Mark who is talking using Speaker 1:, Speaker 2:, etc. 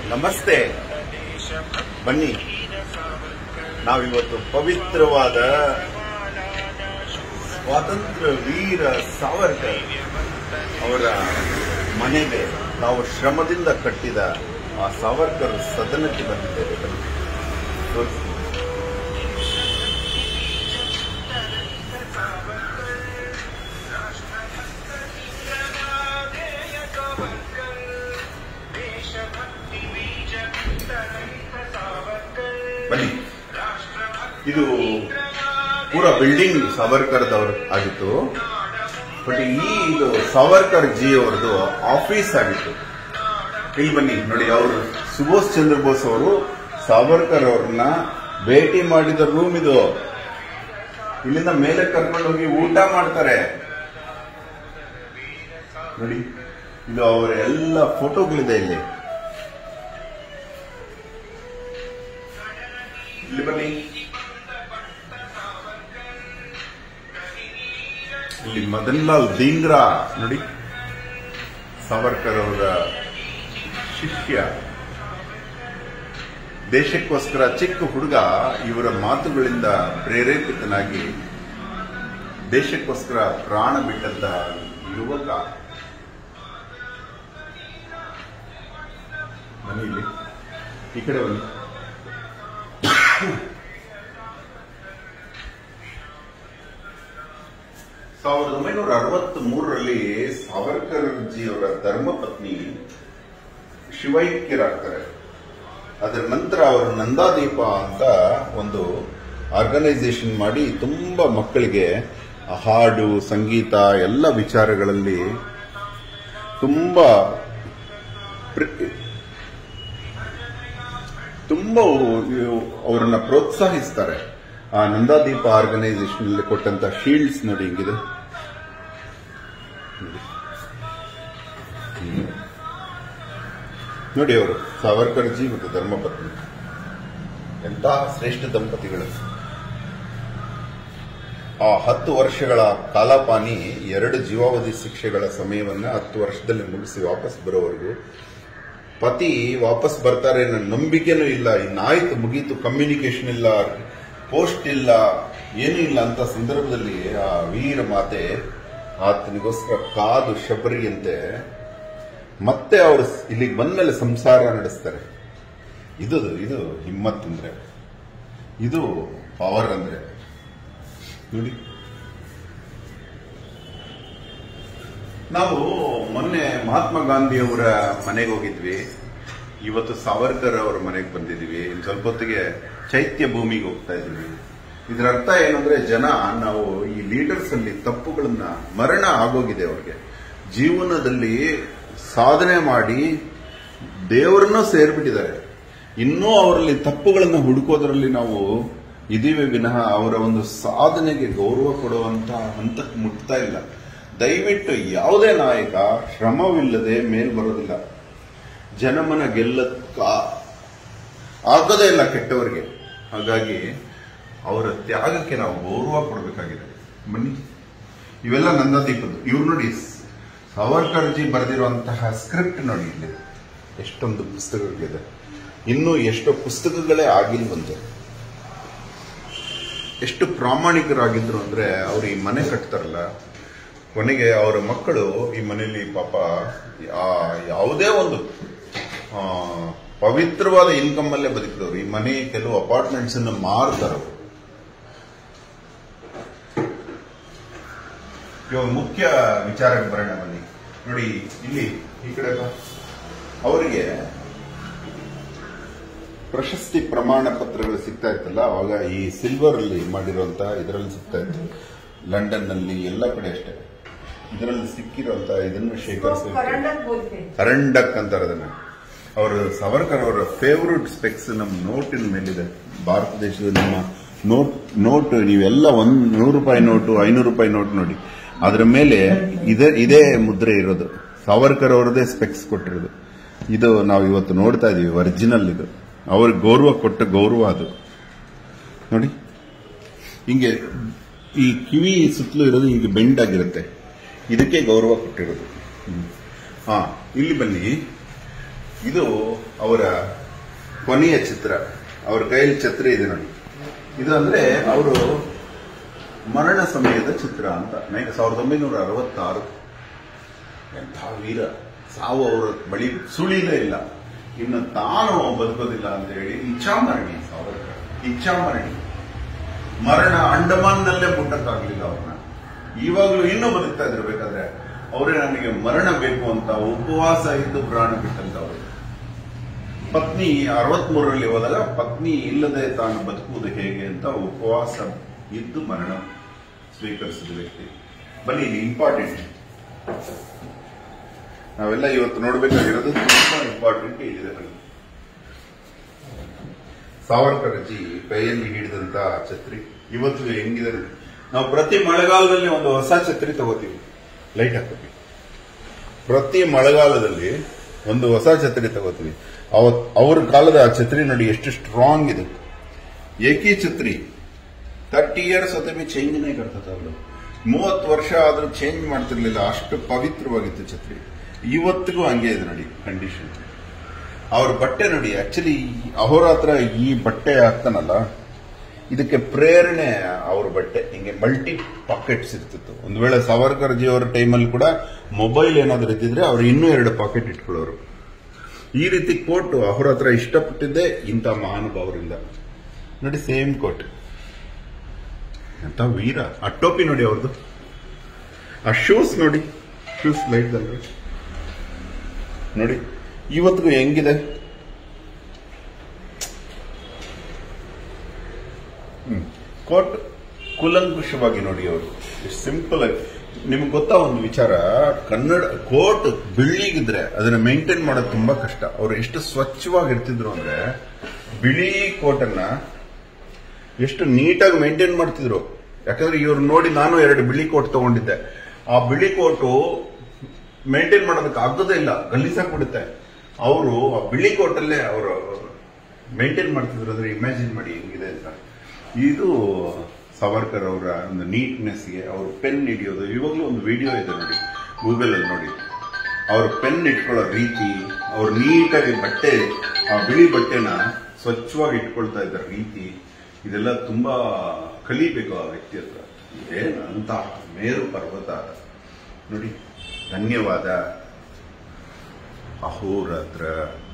Speaker 1: ನಮಸ್ತೆ ಬನ್ನಿ ನಾವಿವತ್ತು ಪವಿತ್ರವಾದ ಸ್ವಾತಂತ್ರ್ಯ ವೀರ ಸಾವರ್ಕರ್ ಅವರ ಮನೆಗೆ ನಾವು ಶ್ರಮದಿಂದ ಕಟ್ಟಿದ ಆ ಸಾವರ್ಕರ್ ಸದನಕ್ಕೆ ಬಂದಿದ್ದೇವೆ ಬನ್ನಿ ತೋರಿಸಿ. ಬನ್ನಿ ಇದು ಪೂರ ಬಿಲ್ಡಿಂಗ್ ಸಾವರ್ಕರ್ದವ್ರ ಆಗಿತ್ತು ಬಟ್ ಈ ಇದು ಸಾವರ್ಕರ್ ಜಿ ಅವರದು ಆಫೀಸ್ ಆಗಿತ್ತು ಇಲ್ಲಿ ಬನ್ನಿ ನೋಡಿ ಅವರು ಸುಭಾಷ್ ಚಂದ್ರ ಬೋಸ್ ಅವರು ಸಾವರ್ಕರ್ ಅವ್ರನ್ನ ಭೇಟಿ ಮಾಡಿದ ರೂಮ್ ಇದು ಇಲ್ಲಿಂದ ಮೇಲೆ ಕರ್ಕೊಂಡು ಹೋಗಿ ಊಟ ಮಾಡ್ತಾರೆ ನೋಡಿ ಇದು ಅವರ ಎಲ್ಲ ಫೋಟೋಗಳಿದೆ ಇಲ್ಲಿ ಇಲ್ಲಿ ಬನ್ನಿ ಇಲ್ಲಿ ಮದನ್ಲಾಲ್ ದೀಂಗ್ರಾ ನೋಡಿ ಸಾವರ್ಕರ್ ಅವರ ಶಿಷ್ಯ ದೇಶಕ್ಕೋಸ್ಕರ ಚಿಕ್ಕ ಹುಡುಗ ಇವರ ಮಾತುಗಳಿಂದ ಪ್ರೇರೇಪಿತನಾಗಿ ದೇಶಕ್ಕೋಸ್ಕರ ಪ್ರಾಣ ಬಿಟ್ಟಂತ ಯುವಕ ಬನ್ನಿ ಇಲ್ಲಿ ಈ ಕಡೆ ಬನ್ನಿ ಸಾವಿರದ ಒಂಬೈನೂರ ಅರವತ್ತ್ ಮೂರರಲ್ಲಿ ಸಾವರ್ಕರ್ ಜಿ ಅವರ ಧರ್ಮಪತ್ನಿ ಶಿವೈಕ್ಯರಾಗ್ತಾರೆ ಅದರ ನಂತರ ಅವರು ನಂದಾದೀಪ ಅಂತ ಒಂದು ಆರ್ಗನೈಸೇಷನ್ ಮಾಡಿ ತುಂಬಾ ಮಕ್ಕಳಿಗೆ ಹಾಡು ಸಂಗೀತ ಎಲ್ಲ ವಿಚಾರಗಳಲ್ಲಿ ತುಂಬಾ ಪ್ರ- ತುಂಬಾ ಅವರನ್ನ ಪ್ರೋತ್ಸಾಹಿಸ್ತಾರೆ ಆ ನಂದಾದೀಪ ಆರ್ಗನೈಸೇಷನ್ ಅಲ್ಲಿ ಕೊಟ್ಟಂತ ಶೀಲ್ಡ್ಸ್ ನೋಡಿ ಹಿಂಗಿದೆ ನೋಡಿ. ಹ್ಮ್. ನೋಡಿ ಅವರು ಸಾವರ್ಕರ್ ಜಿ ಮತ್ತು ಧರ್ಮಪತ್ನಿ ಎಂತ ಶ್ರೇಷ್ಠ ದಂಪತಿಗಳು ಆ ಹತ್ತು ವರ್ಷಗಳ ಕಾಲಾಪಾನಿ ಎರಡು ಜೀವಾವಧಿ ಶಿಕ್ಷೆಗಳ ಸಮಯವನ್ನ ಹತ್ತು ವರ್ಷದಲ್ಲಿ ಮುಗಿಸಿ ವಾಪಸ್ ಬರೋವರೆಗೂ ಪತಿ ವಾಪಸ್ ಬರ್ತಾರೆ ಅನ್ನೋ ನಂಬಿಕೆನೂ ಇಲ್ಲ ಇನ್ನಾಯ್ತು ಮುಗೀತು ಕಮ್ಯುನಿಕೇಶನ್ ಇಲ್ಲ ಪೋಸ್ಟ್ ಇಲ್ಲ ಏನೂ ಇಲ್ಲ ಅಂತ ಸಂದರ್ಭದಲ್ಲಿ ಆ ವೀರ ಮಾತೆ ಆತನಿಗೋಸ್ಕರ ಕಾದು ಶಬರಿಯಂತೆ ಮತ್ತೆ ಅವರು ಇಲ್ಲಿಗೆ ಬಂದ್ಮೇಲೆ ಸಂಸಾರ ನಡೆಸ್ತಾರೆ ಇದು ಇದು ಹಿಮ್ಮತ್ ಅಂದ್ರೆ ಇದು ಪವರ್ ಅಂದ್ರೆ ನೋಡಿ ನಾವು ಮೊನ್ನೆ ಮಹಾತ್ಮ ಗಾಂಧಿ ಅವರ ಮನೆಗೆ ಹೋಗಿದ್ವಿ ಇವತ್ತು ಸಾವರ್ಕರ್ ಅವರ ಮನೆಗೆ ಬಂದಿದ್ವಿ ಇನ್ನು ಸ್ವಲ್ಪ ಹೊತ್ತಿಗೆ ಚೈತ್ಯ ಭೂಮಿಗೆ ಹೋಗ್ತಾ ಇದೀವಿ ಇದರ ಅರ್ಥ ಏನಂದ್ರೆ ಜನ ನಾವು ಈ ಲೀಡರ್ಸ್ ಅಲ್ಲಿ ತಪ್ಪುಗಳನ್ನ ಮರಣ ಆಗೋಗಿದೆ ಅವ್ರಿಗೆ ಜೀವನದಲ್ಲಿ ಸಾಧನೆ ಮಾಡಿ ದೇವರನ್ನು ಸೇರ್ಬಿಟ್ಟಿದ್ದಾರೆ ಇನ್ನೂ ಅವರಲ್ಲಿ ತಪ್ಪುಗಳನ್ನ ಹುಡುಕೋದ್ರಲ್ಲಿ ನಾವು ಇದೀವಿ ವಿನಃ ಅವರ ಒಂದು ಸಾಧನೆಗೆ ಗೌರವ ಕೊಡುವಂತ ಹಂತಕ್ಕೆ ಮುಟ್ತಾ ಇಲ್ಲ ದಯವಿಟ್ಟು ಯಾವುದೇ ನಾಯಕ ಶ್ರಮವಿಲ್ಲದೆ ಮೇಲ್ ಬರೋದಿಲ್ಲ ಜನಮನ ಗೆಲ್ಲಕ್ಕ ಆಗೋದೇ ಇಲ್ಲ ಕೆಟ್ಟವರಿಗೆ ಹಾಗಾಗಿ ಅವರ ತ್ಯಾಗಕ್ಕೆ ನಾವು ಗೌರವ ಕೊಡಬೇಕಾಗಿದೆ ಬನ್ನಿ ಇವೆಲ್ಲ ನಂದಾದೀಪದ್ದು ಇವ್ರು ನೋಡಿ ಸಾವರ್ಕರ್ ಜಿ ಬರೆದಿರುವಂತಹ ಸ್ಕ್ರಿಪ್ಟ್ ನೋಡಿ ಇಲ್ಲಿ ಎಷ್ಟೊಂದು ಪುಸ್ತಕಗಳಿದೆ ಇನ್ನೂ ಎಷ್ಟೋ ಪುಸ್ತಕಗಳೇ ಆಗಿಲ್ವಂತೆ ಎಷ್ಟು ಪ್ರಾಮಾಣಿಕರಾಗಿದ್ರು ಅಂದ್ರೆ ಅವ್ರು ಈ ಮನೆ ಕಟ್ತಾರಲ್ಲ ಕೊನೆಗೆ ಅವರ ಮಕ್ಕಳು ಈ ಮನೆಯಲ್ಲಿ ಪಾಪ ಆ- ಯಾವುದೇ ಒಂದು ಆ, ಪವಿತ್ರವಾದ ಇನ್ಕಮ್ ಅಲ್ಲೇ ಬದುಕಿದವರು ಈ ಮನೆ ಕೆಲವು ಅಪಾರ್ಟ್ಮೆಂಟ್ಸ್ ಅನ್ನು ಮಾರ್ತಾರೆ ಅವ್ರು. ಇವಾಗ ಮುಖ್ಯ ವಿಚಾರಕ್ಕೆ ಬರೋಣ ಬನ್ನಿ ನೋಡಿ ಇಲ್ಲಿ ಈ ಕಡೆ ಬಾ. ಅವರಿಗೆ ಪ್ರಶಸ್ತಿ ಪ್ರಮಾಣ ಪತ್ರಗಳು ಸಿಗ್ತಾ ಇತ್ತಲ್ಲ ಅವಾಗ ಈ ಸಿಲ್ವರ್ ಅಲ್ಲಿ ಮಾಡಿರುವಂತ ಇದರಲ್ಲಿ ಸಿಗ್ತಾ ಇತ್ತು ಲಂಡನ್ ನಲ್ಲಿ ಎಲ್ಲ ಕಡೆ ಅಷ್ಟೇ ಇದರಲ್ಲಿ ಸಿಕ್ಕಿರುವಂತ ಇದನ್ನು ಶೇಖರಿಸಿ
Speaker 2: करंडक बोलते
Speaker 1: ಅರಂಡಕ್ ಅಂತಾರೆ ಅದನ್ನ ಅವರು ಸಾವರ್ಕರ್ ಅವರ ಫೇವ್ರೆಟ್ ಸ್ಪೆಕ್ಸ್ ನಮ್ಮ ನೋಟಿನ ಮೇಲಿದೆ ಭಾರತ ದೇಶದ ನಮ್ಮ ನೋಟ್ ನೋಟ್ ನೀವೆಲ್ಲ ಒಂದ್ ನೂರು ರೂಪಾಯಿ ನೋಟು ಐನೂರು ರೂಪಾಯಿ ನೋಟ್ ನೋಡಿ ಅದರ ಮೇಲೆ ಇದೇ ಇದೇ ಮುದ್ರೆ ಇರೋದು ಸಾವರ್ಕರ್ ಅವರದೇ ಸ್ಪೆಕ್ಸ್ ಕೊಟ್ಟಿರೋದು ಇದು ನಾವು ಇವತ್ತು ನೋಡ್ತಾ ಇದೀವಿ ಒರಿಜಿನಲ್ ಇದು ಅವ್ರಿಗೆ ಗೌರವ ಕೊಟ್ಟ ಗೌರವ ಅದು ನೋಡಿ ಹಿಂಗೆ ಈ ಕಿವಿ ಸುತ್ತಲೂ ಇರೋದು ಹೀಗೆ ಬೆಂಡ್ ಆಗಿರುತ್ತೆ ಇದಕ್ಕೆ ಗೌರವ ಕೊಟ್ಟಿರೋದು ಹ್ಮ್. ಹಾ ಇಲ್ಲಿ ಬನ್ನಿ ಇದು ಅವರ ಕೊನೆಯ ಚಿತ್ರ ಅವ್ರ ಕೈಯಲ್ಲಿ ಛತ್ರಿ ಇದೆ ನೋಡಿ ಇದು ಅಂದ್ರೆ ಅವರು ಮರಣ ಸಮಯದ ಚಿತ್ರ ಅಂತ ನೈ- ಸಾವಿರದ ಒಂಬೈನೂರ ಅರವತ್ತಾರು ಎಂಥ ವೀರ ಸಾವು ಅವರ ಬಳಿ ಸುಳಿಲೇ ಇಲ್ಲ ಇನ್ನು ತಾನು ಬದುಕೋದಿಲ್ಲ ಅಂತ ಹೇಳಿ ಇಚ್ಛಾಮರಣಿ ಸಾವರ್ಕರ್ ಇಚ್ಛಾಮರಣಿ ಮರಣ ಅಂಡಮಾನ್ನಲ್ಲೇ ಮುಟ್ಟಕ್ಕಾಗ್ಲಿಲ್ಲ ಅವ್ರನ್ನ ಇವಾಗಲೂ ಇನ್ನೂ ಬದುಕ್ತಾ ಇದ್ರು ಬೇಕಾದ್ರೆ ಅವರೇ ನನಗೆ ಮರಣ ಬೇಕು ಅಂತ ಉಪವಾಸ ಇದ್ದು ಪ್ರಾಣ ಬಿಟ್ಟಂತವ್ರು ಪತ್ನಿ ಅರವತ್ಮೂರರಲ್ಲಿ ಹೋದಾಗ ಪತ್ನಿ ಇಲ್ಲದೆ ತಾನು ಬದುಕುವುದು ಹೇಗೆ ಅಂತ ಉಪವಾಸ ಇದ್ದು ಮರಣ ಸ್ವೀಕರಿಸಿದ ವ್ಯಕ್ತಿ ಬನ್ನಿ ಇದು ಇಂಪಾರ್ಟೆಂಟ್ ನಾವೆಲ್ಲ ಇವತ್ತು ನೋಡಬೇಕಾಗಿರೋದು ತುಂಬಾ ಇಂಪಾರ್ಟೆಂಟ್ ಇದೆ ಬನ್ನಿ ಸಾವರ್ಕರ್ ಅಜ್ಜಿ ಕೈಯಲ್ಲಿ ಹಿಡಿದಂತ ಛತ್ರಿ ಇವತ್ತು ಹೆಂಗಿದೆ ನೋಡಿ. ನಾವು ಪ್ರತಿ ಮಳೆಗಾಲದಲ್ಲಿ ಒಂದು ಹೊಸ ಛತ್ರಿ ತಗೋತೀವಿ ಲೈಟ್ ಹಾಕೋತೀವಿ ಪ್ರತಿ ಮಳೆಗಾಲದಲ್ಲಿ ಒಂದು ಹೊಸ ಛತ್ರಿ ತಗೋತೀವಿ ಅವತ್ ಅವ್ರ ಕಾಲದ ಆ ಛತ್ರಿ ನೋಡಿ ಎಷ್ಟು ಸ್ಟ್ರಾಂಗ್ ಇದೆ ಏಕಿ ಛತ್ರಿ ತರ್ಟಿ ಇಯರ್ಸ್ होते भी चेंज नहीं करता था ಅವರು ಮೂವತ್ತು ವರ್ಷ ಆದ್ರೂ ಚೇಂಜ್ ಮಾಡ್ತಿರ್ಲಿಲ್ಲ ಅಷ್ಟು ಪವಿತ್ರವಾಗಿತ್ತು ಛತ್ರಿ ಇವತ್ತಿಗೂ ಹಂಗೆ ಇದೆ ನೋಡಿ ಕಂಡೀಷನ್ ಅವ್ರ ಬಟ್ಟೆ ನೋಡಿ ಆಕ್ಚುಲಿ ಅಹೋರಾತ್ರ ಈ ಬಟ್ಟೆ ಹಾಕ್ತಾನಲ್ಲ ಇದಕ್ಕೆ ಪ್ರೇರಣೆ ಅವ್ರ ಬಟ್ಟೆ ಹಿಂಗೆ ಮಲ್ಟಿ ಪಾಕೆಟ್ಸ್ ಇರ್ತಿತ್ತು ಒಂದು ವೇಳೆ ಸಾವರ್ಕರ್ ಜಿ ಅವರ ಟೈಮಲ್ಲಿ ಕೂಡ ಮೊಬೈಲ್ ಏನಾದ್ರು ಇದ್ದಿದ್ರೆ ಅವ್ರು ಇನ್ನೂ ಎರಡು ಪಾಕೆಟ್ ಇಟ್ಕೊಳ್ಳೋರು ಈ ರೀತಿ ಕೋಟ್ ಅವ್ರ ಹತ್ರ ಇಷ್ಟಪಟ್ಟಿದ್ದೆ ಇಂಥ ಮಹಾನುಭಾವರಿಂದ ನೋಡಿ ಸೇಮ್ ಕೋಟ್ ಎಂತ ವೀರ ಆ ಟೋಪಿ ನೋಡಿ ಅವ್ರದ್ದು ಆ ಶೂಸ್ ನೋಡಿ ಶೂಸ್ ಲೈಟ್ ನೋಡಿ ಇವತ್ತಿಗೂ ಹೆಂಗಿದೆ ಹ್ಮ್. ಕೋಟ್ ಕುಲಂಕುಷವಾಗಿ ನೋಡಿ ಅವರು ಎಷ್ಟು ಸಿಂಪಲ್ ಆಗಿ ನಿಮ್ಗೆ ಗೊತ್ತಾ ಒಂದು ವಿಚಾರ ಕನ್ನಡ ಕೋಟ್ ಬಿಳಿಗಿದ್ರೆ ಅದನ್ನ ಮೇಂಟೈನ್ ಮಾಡೋದು ತುಂಬಾ ಕಷ್ಟ ಅವ್ರು ಎಷ್ಟು ಸ್ವಚ್ಛವಾಗಿ ಇರ್ತಿದ್ರು ಅಂದ್ರೆ ಬಿಳಿ ಕೋಟನ್ನ ಎಷ್ಟು ನೀಟಾಗಿ ಮೇಂಟೈನ್ ಮಾಡ್ತಿದ್ರು ಯಾಕಂದ್ರೆ ಇವ್ರು ನೋಡಿ ನಾನು ಎರಡು ಬಿಳಿ ಕೋಟ್ ತಗೊಂಡಿದ್ದೆ ಆ ಬಿಳಿ ಕೋಟು ಮೇಂಟೈನ್ ಮಾಡೋದಕ್ಕೆ ಆಗೋದೇ ಇಲ್ಲ ಗಲೀಸಾಗ್ಬಿಡುತ್ತೆ ಅವರು ಆ ಬಿಳಿ ಕೋಟಲ್ಲೇ ಅವರು ಮೇಂಟೈನ್ ಮಾಡ್ತಿದ್ರು ಅಂದ್ರೆ ಇಮ್ಯಾಜಿನ್ ಮಾಡಿ ಹೆಂಗಿದೆ ಅಂತ ಇದು ಸಾವರ್ಕರ್ ಅವರ ಒಂದು ನೀಟ್ನೆಸ್ಗೆ ಅವರು ಪೆನ್ ಹಿಡಿಯೋದು ಇವಾಗಲೂ ಒಂದು ವಿಡಿಯೋ ಇದೆ ನೋಡಿ ಗೂಗಲ್ ಅಲ್ಲಿ ನೋಡಿ ಅವ್ರ ಪೆನ್ ಇಟ್ಕೊಳ್ಳೋ ರೀತಿ ಅವ್ರು ನೀಟಾಗಿ ಬಟ್ಟೆ ಆ ಬಿಳಿ ಬಟ್ಟೆನ ಸ್ವಚ್ಛವಾಗಿ ಇಟ್ಕೊಳ್ತಾ ಇದ್ದ ರೀತಿ ಇದೆಲ್ಲ ತುಂಬಾ ಕಲಿಬೇಕು ಆ ವ್ಯಕ್ತಿ ಹತ್ರ ಏನು ಅಂತ ಮೇರು ಪರ್ವತ ನೋಡಿ ಧನ್ಯವಾದ ಅಹೋರಾತ್ರ